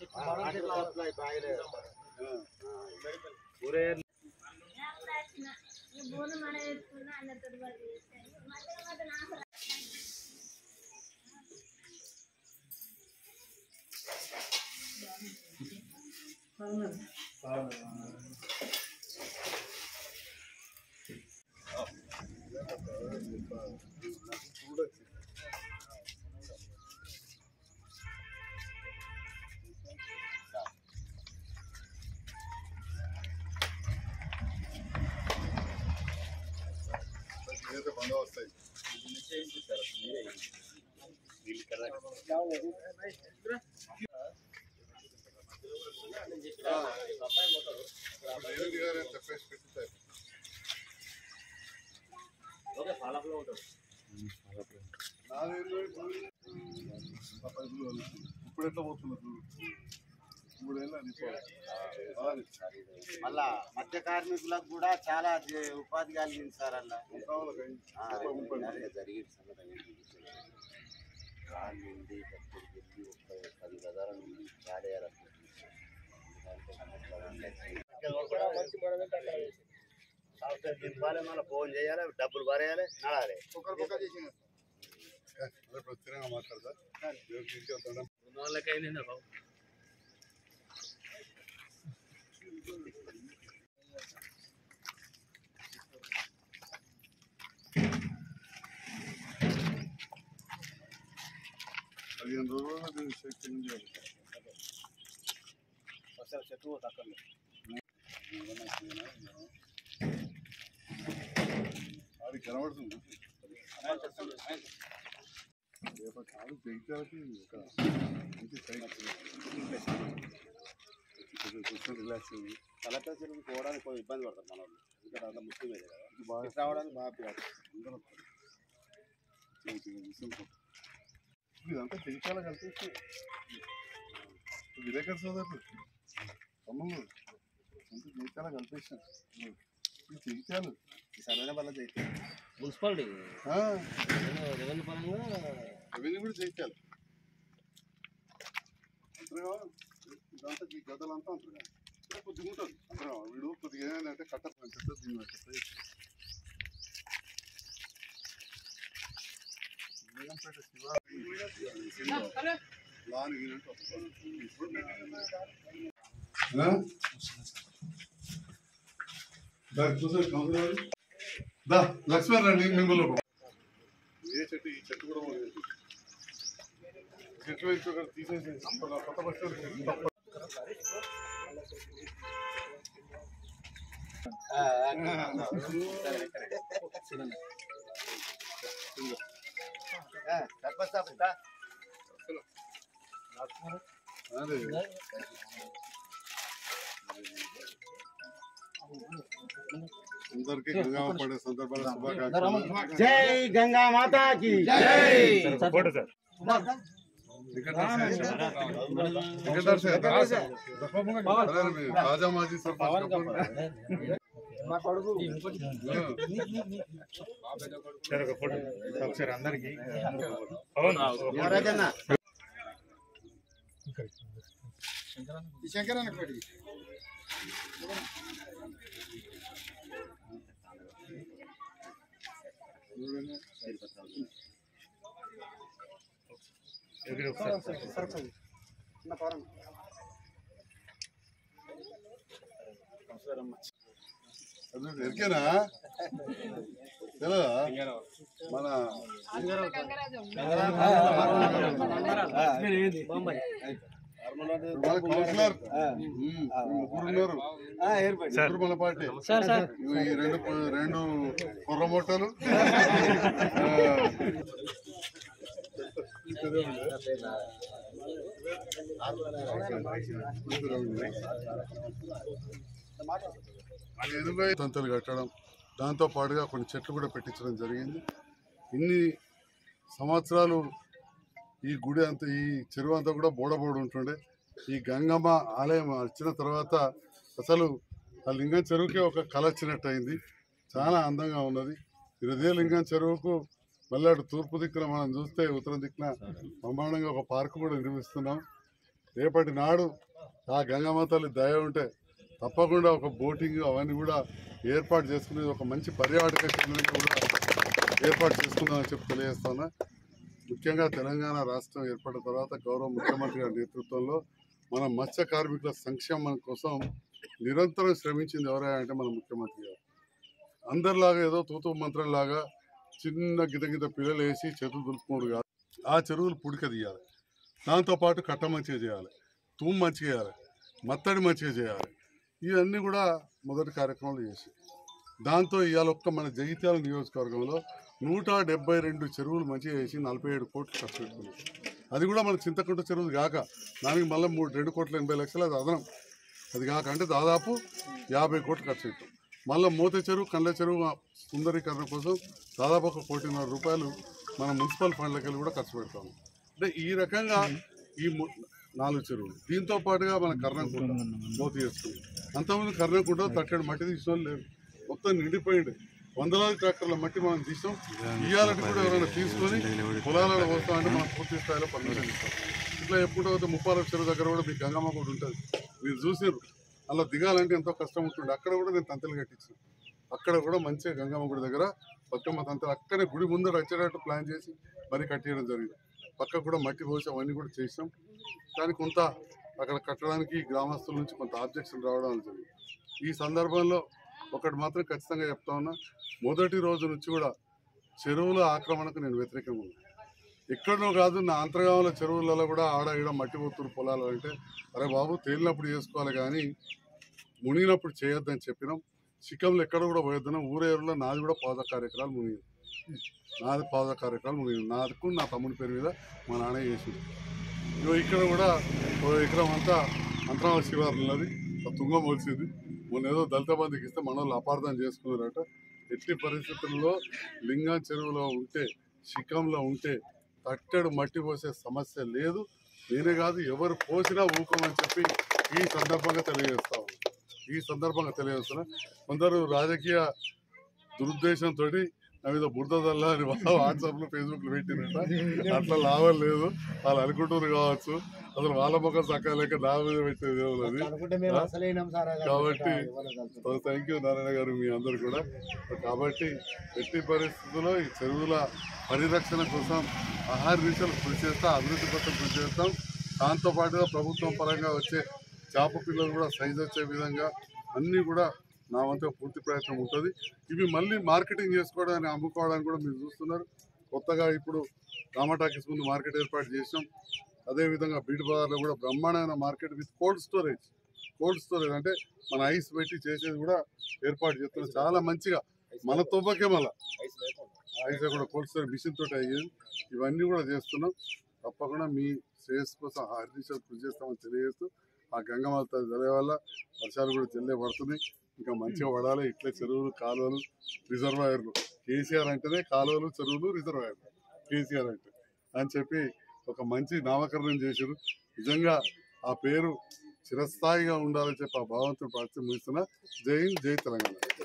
బోను మన వేసుకున్నా అందరితో పాటు చేస్తాను మధ్య మధ్య నాకు రా- ఏదైతే బంధు వస్తాయి ఏది గారు చెప్పేసి పెట్టిస్తారు ఇప్పుడు ఎట్లా పోతున్నారు మూడు ఏళ్ళు అని మళ్ళా మధ్య కార్మికులకు కూడా చాలా జే- ఉపాధి కలిగింది సార్ అలా ఆ, అదే జరిగింది సంగతి అనేది విషయం. గాలి నుండి కత్తిరి వెళ్ళి ఒక పది గదాల నుండి గాడేయాలనుకుంటుంది దింపాలి మళ్ళీ ఫోన్ చేయాలి డబ్బులు భరేయాలి నడాలి ఇప్పుడు స్థిరంగా మాట్లాడదా దేవుడికి ఇంటికి వెళ్తాడా? పదిహేను రోజుల్లో దీన్ని సెట్టింగ్ చేయాలి ఆడికి కనబడుతుంది రేపటి కాదు జగిత్యాలకి ఒక మంచి సైట్ కొంచెం రిలాక్స్ అయ్యి కలెక్టర్ చెరువుకి పోవడానికి కొంచెం ఇబ్బంది పడతారు మన వాళ్ళు ఇక్కడ అంతా ముస్లిం ఏరియా కదా ఇది బాగా ఇటు రావడానికి బాగా పిల్లలు. అందరూ వస్తారు. చిన్న చిన్న విషయం కోసం. ఇదంతా జగిత్యాల కలిపేసి విలేకర్ సోదరులు తమ్ముళ్ళు అంతా జగిత్యాల కలిపేసాం ఇది జగిత్యాలు ఈ సరైన వల్ల చేస్తే మున్సిపాలిటీ ఆ, రెవెన్యూ పరంగా అవన్నీ కూడా జగిత్యాలు అంతగా ఇదంతా ఈ గదలంతా అంతగా ఇక్కడ కొద్దిగా ఉంటుంది అంతగా వీడు కొద్దిగా ఏమైందంటే కట్ట పెద్ద దీని పెట్ట బేగంపేట శివ లాన్ గినట్టు దా లక్ష్మణ్ రండి మిమ్మల్ని ఏ చెట్టు ఈ చెట్టు కూడా మన చెట్టు. చెట్లు వేసి ఒకటి తీసేసి కొత్త బస్ స్టాండ్ సర్పంచ్ సాబ్ ఇంకా అదే అందరికీ గంగామ పడే సందర్భాల శుభాకాంక్షలు జై గంగా మాతాకి వెంకటేశ్వర సార్. అదే మీరు తాజా మాజీ సర్పంచ్ కబూర్. ఎవరైనా అదే ఎరికేనా తెలదా మన మన కౌన్సిలర్ ముగ్గురు ఉన్నారు ముగ్గురు మన పార్టీ ఇవి ఈ రెండు రెండు కుర్ర మొట్టలు ఎదురుగా తంతలు కట్టడం దాంతో పాటుగా కొన్ని చెట్లు కూడా పెట్టించడం జరిగింది ఇన్ని సంవత్సరాలు ఈ గుడి అంతా ఈ చెరువు అంతా కూడా బోడబోడు ఉంటుండే ఈ గంగమ్మ ఆలయం వచ్చిన తర్వాత అసలు ఆ లింగం చెరువుకే ఒక కళ వచ్చినట్టు అయింది చాలా అందంగా ఉన్నది ఇదే లింగం చెరువుకు మళ్ళీ అటు తూర్పు దిక్కున మనం చూస్తే ఉత్తరం దిక్కున బ్రహ్మాండంగా ఒక పార్కు కూడా నిర్మిస్తున్నాం రేపటి నాడు ఆ గంగమ్మ తల్లి దయ ఉంటే తప్పకుండా ఒక బోటింగ్ అవన్నీ కూడా ఏర్పాటు చేసుకునేది ఒక మంచి పర్యాటక కేంద్రంగా కూడా ఏర్పాటు చేసుకుందామని చెప్పి తెలియజేస్తాను ముఖ్యంగా తెలంగాణ రాష్ట్రం ఏర్పడిన తర్వాత గౌరవ ముఖ్యమంత్రి గారి నేతృత్వంలో మన మత్స్య కార్మికుల సంక్షేమం కోసం నిరంతరం శ్రమించింది ఎవరైనా అంటే మన ముఖ్యమంత్రి గారు అందరిలాగా ఏదో తూతు మంత్రంలాగా చిన్న గిద గిద పిల్లలు వేసి చేతులు దులుపుకోడు కాదు ఆ చెరువులు పుడిక తీయాలి దాంతోపాటు కట్ట మంచిగా చేయాలి తూము మంచిగా చేయాలి మత్తడి మంచిగా చేయాలి ఇవన్నీ కూడా మొదటి కార్యక్రమాలు చేసి దాంతో ఇవాళ ఒక్క మన జగిత్యాల నియోజకవర్గంలో నూట డెబ్బై రెండు చెరువులు మంచిగా చేసి నలభై ఏడు కోట్లు ఖర్చు పెట్టుకున్నాం అది కూడా మన చింతకుంట చెరువులు కాక దానికి మళ్ళీ మూడు రెండు కోట్ల ఎనభై లక్షలు అది అదనం అది కాక అంటే దాదాపు యాభై కోట్లు ఖర్చు పెట్టాం మళ్ళీ మూత చెరువు కండ్ల చెరువు సుందరీకరణ కోసం దాదాపు ఒక కోటిన్నర రూపాయలు మన మున్సిపల్ ఫండ్లకి వెళ్ళి కూడా ఖర్చు పెడతాము అంటే ఈ రకంగా ఈ ము- నాలుగు చెరువులు దీంతో పాటుగా మన కర్ణంకుంట మోతి చేసుకుంది అంతకుముందు కర్ణంకుంట తట్టడి మట్టి తీసిన వాళ్ళు లేరు మొత్తం నిండిపోయింది వందలాది ట్రాక్టర్ల మట్టి మనం తీసాం ఇయ్యాలంటే కూడా ఎవరైనా తీసుకొని పొలాలలో పోస్తామంటే మనం పూర్తి స్థాయిలో పర్మిషన్ ఇస్తాం ఇట్లా ఎప్పుడు అయితే ముప్పాల చెరువు దగ్గర కూడా మీకు గంగమ్మ కూడా ఉంటుంది మీరు చూసారు అలా దిగాలంటే ఎంతో కష్టం ఉంటుంది అక్కడ కూడా నేను తంతలు కట్టించాను అక్కడ కూడా మంచిగా గంగమ్మ గుడి దగ్గర బతుకమ్మ తంతలు అక్కడే గుడి ముందర వచ్చేటట్టు ప్లాన్ చేసి మరి కట్టేయడం జరిగింది పక్కకు కూడా మట్టి పోసి అవన్నీ కూడా చేసాం కానీ కొంత అక్కడ కట్టడానికి గ్రామస్తుల నుంచి కొంత ఆబ్జెక్షన్ రావడం జరిగింది ఈ సందర్భంలో ఒకటి మాత్రం ఖచ్చితంగా చెప్తా ఉన్నా మొదటి రోజు నుంచి కూడా చెరువుల ఆక్రమణకు నేను వ్యతిరేకంగా ఉన్నాను ఎక్కడనో కాదు నా అంతర్గామంలో చెరువులలో కూడా ఆడ ఈడ మట్టి పోతురు పొలాలు అంటే అరే బాబు తేలినప్పుడు చేసుకోవాలి కానీ మునిగినప్పుడు చేయొద్దని చెప్పినాం చిక్కంలో ఎక్కడ కూడా పోయొద్దని ఊరేరులో నాది కూడా పాద కార్యక్రమాలు మునిగింది నాది పాద కార్యక్రమాలు మునిగింది నాదుకు నా తమ్ముని పేరు మీద మా నాన్న చేసింది ఇగో ఇక్కడ కూడా ఓ ఎకరం అంతా అంతరాల శివారు ఉన్నది ఆ తుంగం మొలిసింది మొన్న ఏదో దళిత బంధుకి ఇస్తే మన వాళ్ళు అపార్థం చేసుకున్నారట ఎట్టి పరిస్థితుల్లో లింగం చెరువులో ఉంటే శిఖంలో ఉంటే తట్టెడు మట్టి పోసే సమస్య లేదు నేనే కాదు ఎవరు పోసినా ఊకోమని చెప్పి ఈ సందర్భంగా తెలియజేస్తా ఉన్నాను. ఈ సందర్భంగా తెలియజేస్తున్నా కొందరు రాజకీయ దురుద్దేశంతో నా మీద బురద చల్ల అని వాట్సాప్ లో ఫేస్బుక్ లో పెట్టినట్ట అట్లా లాభం లేదు వాళ్ళు అనుకుంటున్నారు కావచ్చు అసలు వాళ్ళ ముఖం సకాలేక నా మీద పెట్టేది ఏమో అది అనుకుంటే మేము అసలైనాం సార్ కాబట్టి థ్యాంక్ యూ నారాయణ గారు మీ అందరు కూడా కాబట్టి ఎట్టి పరిస్థితుల్లో ఈ చెరువుల పరిరక్షణ కోసం ఆహార దిశలు కృషి చేస్తాం అభివృద్ధి కోసం కృషి చేస్తాం దాంతో పాటుగా ప్రభుత్వం పరంగా వచ్చే చేప పిల్లలు కూడా సైజ్ వచ్చే విధంగా అన్నీ కూడా నా వంతు పూర్తి ప్రయత్నం ఉంటుంది ఇవి మళ్ళీ మార్కెటింగ్ చేసుకోవడానికి అమ్ముకోవడానికి కూడా మీరు చూస్తున్నారు కొత్తగా ఇప్పుడు రామటాకీస్ ముందు మార్కెట్ ఏర్పాటు చేసాం అదేవిధంగా బీట్ బజార్లో కూడా బ్రహ్మాండమైన market with cold storage cold storage అంటే మన ఐస్ పెట్టి చేసేది కూడా ఏర్పాటు చేస్తున్నాం చాలా మంచిగా మన తొవ్వకే మళ్ళా ఐస్ కూడా కోల్డ్ స్టోరేజ్ మిషన్ తోటి అయ్యేది ఇవన్నీ కూడా చేస్తున్నాం తప్పకుండా మీ శ్రేయస్ కోసం హరిదిశలు కృషి చేస్తామని తెలియజేస్తూ ఆ గంగమాత జల్లే వల్ల వర్షాలు కూడా జల్లే పడుతున్నాయి ఇంకా మంచిగా పడాలి ఇట్లే చెరువులు కాలువలు రిజర్వాయర్లు కేసీఆర్ అంటేనే కాలువలు చెరువులు రిజర్వాయర్లు కేసీఆర్ అంటే అని చెప్పి ఒక మంచి నామకరణం చేశారు నిజంగా ఆ పేరు చిరస్థాయిగా ఉండాలని చెప్పి ఆ భావంతో ప్రార్థన ముగిస్తున్నా జై హింద్ జై తెలంగాణ